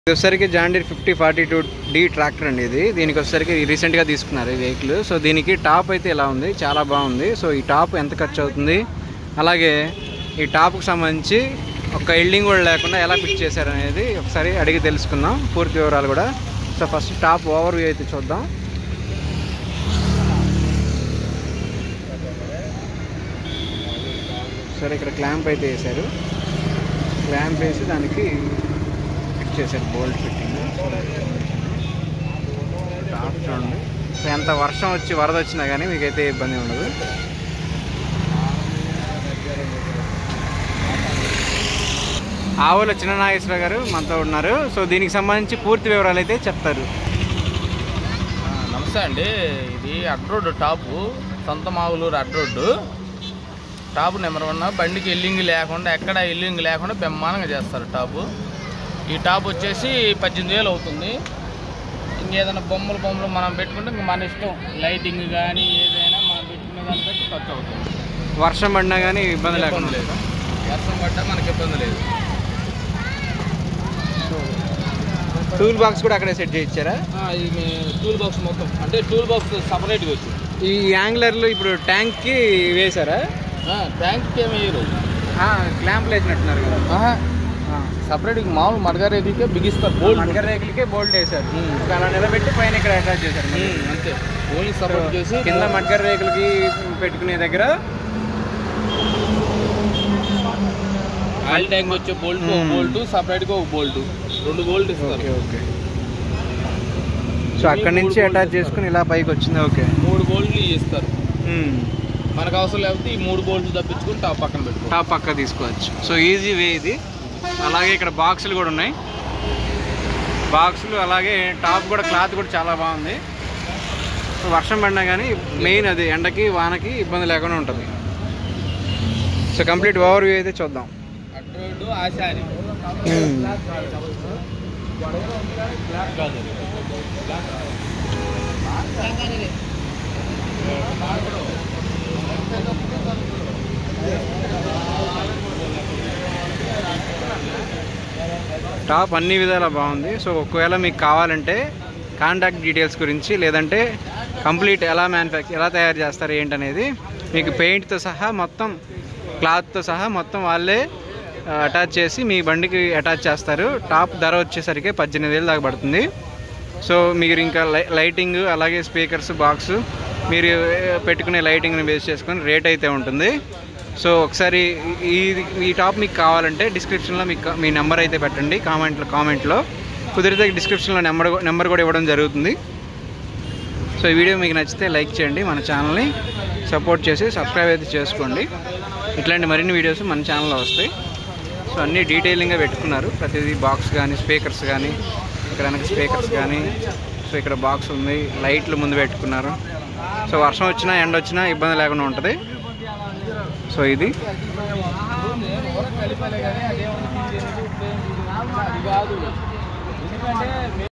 ఇది వచ్చేసరికి John Deere fifty forty two D tractor అండి ఇది దీనికి వచ్చేసరికి రీసెంట్గా తీసుకున్నారు ఈ వెహికల్ సో దీనికి టాప్ అయితే ఇలా ఉంది చాలా బాగుంది సో ఈ టాప్ ఎంత ఖర్చు అవుతుంది అలాగే ఈ టాప్కి సంబంధించి ఒక ఎల్డింగ్ కూడా లేకుండా ఎలా ఫిట్ చేశారు అనేది ఒకసారి అడిగి తెలుసుకుందాం పూర్తి వివరాలు కూడా so first top overview అయితే చూద్దాం సరే ఇక్కడ క్లాంప్ అయితే వేశారు క్లాంప్ వేసి దానికి ఫిట్ చేశారు బోల్ట్ ఫిట్టింగ్ టాప్ చూడండి సో ఎంత వర్షం వచ్చి వరద వచ్చినా కానీ మీకైతే ఇబ్బంది ఉండదు ఆవుల చిన్న నాగేశ్వర గారు మనతో ఉన్నారు సో దీనికి సంబంధించి పూర్తి వివరాలు అయితే చెప్తారు ఆ, నమస్తే అండి ఇది అడ్రోడ్ టాపు సొంత మావులూరు అడ్రోడ్డు టాపు నెంబర్ వన్ బండికి ఎల్లింగ్ లేకుండా ఎక్కడ ఎల్లింగ్ లేకుండా బ్రహ్మాండంగా చేస్తారు టాపు ఈ టాప్ వచ్చేసి పద్దెనిమిది వేలు అవుతుంది ఇంకేదైనా బొమ్మలు బొమ్మలు మనం పెట్టుకుంటే ఇంక మన ఇష్టం లైటింగ్ కానీ ఏదైనా మనం పెట్టుకునే దాన్ని బట్టి ఖర్చు అవుతుంది వర్షం పడినా కానీ ఇబ్బంది ఇబ్బంది లేకుండా లేదు వర్షం పడ్డా మనకి ఇబ్బంది లేదు టూల్ బాక్స్ కూడా అక్కడే సెట్ చేయించారా ఆ, ఇది మీ టూల్ బాక్స్ మొత్తం అంటే టూల్ బాక్స్ సపరేట్గా వచ్చింది ఈ యాంగ్లర్లు ఇప్పుడు ట్యాంక్కి వేశారా ట్యాంక్ ఏమి వేయరు క్లాంప్లు వేసినట్టున్నారు కదా సపరేట్ మామూలు మడగారేదికే బిగిస్తారు బోల్డ్ మడ్గర్ రేకులకే బోల్ట్ వేశారు ఒక అలా నిలబెట్టి పైన ఇక్కడ అటాచ్ చేశారు మళ్ళీ. అంతే ఓన్లీ సపరేట్ చేసి కింద మడ్గర్ రేకులకి పెట్టుకునే దగ్గర ఆయిల్ ట్యాంక్ వచ్చే బోల్ట్ ఒక మ్మ్. బోల్ట్ సపరేట్ గా ఒక బోల్ట్ రెండు బోల్ట్ ఇస్తారు ఓకే ఓకే సో అక్కడ నుంచి అటాచ్ చేసుకుని ఇలా పైకి వచ్చింది ఓకే మూడు బోల్ట్లు ఇస్తారు మనకు అవసరం లేకపోతే ఈ మూడు బోల్ట్లు తప్పించుకుని టాప్ పక్కన పెట్టుకో టాప్ పక్క తీసుకోవచ్చు సో ఈజీ వే ఇది అలాగే ఇక్కడ బాక్సులు కూడా ఉన్నాయి బాక్సులు అలాగే టాప్ కూడా క్లాత్ కూడా చాలా బాగుంది సో వర్షం పడినా కానీ మెయిన్ అది ఎండకి వానకి ఇబ్బంది లేకుండా ఉంటుంది సో కంప్లీట్ ఓవర్ వ్యూ అయితే చూద్దాం అడ్రోడ్ ఆశాని టాప్ అన్ని విధాలా బాగుంది సో ఒకవేళ మీకు కావాలంటే కాంటాక్ట్ డీటెయిల్స్ గురించి లేదంటే కంప్లీట్ ఎలా మ్యానుఫ్యాక్చర్ ఎలా తయారు చేస్తారు ఏంటనేది మీకు పెయింట్తో సహా మొత్తం క్లాత్తో సహా మొత్తం వాళ్ళే అటాచ్ చేసి మీ బండికి అటాచ్ చేస్తారు టాప్ ధర వచ్చేసరికి పద్దెనిమిది వేలు దాకా పడుతుంది సో మీరు ఇంకా లై లైటింగ్ అలాగే స్పీకర్స్ బాక్స్ మీరు ఏ, పెట్టుకునే లైటింగ్ని బేస్ చేసుకొని రేట్ అయితే ఉంటుంది సో ఒకసారి ఈ ఈ టాప్ మీకు కావాలంటే డిస్క్రిప్షన్లో మీకు మీ నెంబర్ అయితే పెట్టండి కామెంట్లో కామెంట్లో కుదిరితే డిస్క్రిప్షన్లో నెంబర్ నెంబర్ కూడా ఇవ్వడం జరుగుతుంది సో ఈ వీడియో మీకు నచ్చితే లైక్ చేయండి మన ఛానల్ని సపోర్ట్ చేసి సబ్స్క్రైబ్ అయితే చేసుకోండి ఇట్లాంటి మరిన్ని వీడియోస్ మన ఛానల్లో వస్తాయి సో అన్నీ డీటెయిలింగ్గా పెట్టుకున్నారు ప్రతిదీ బాక్స్ కానీ స్పీకర్స్ కానీ ఇక్కడ వెనక స్పీకర్స్ కానీ సో ఇక్కడ బాక్స్ ఉంది లైట్లు ముందు పెట్టుకున్నారు సో వర్షం వచ్చినా ఎండ వచ్చినా ఇబ్బంది లేకుండా ఉంటుంది సో ఇది కలిపాలి కానీ అదేమన్నా అది కాదు ఎందుకంటే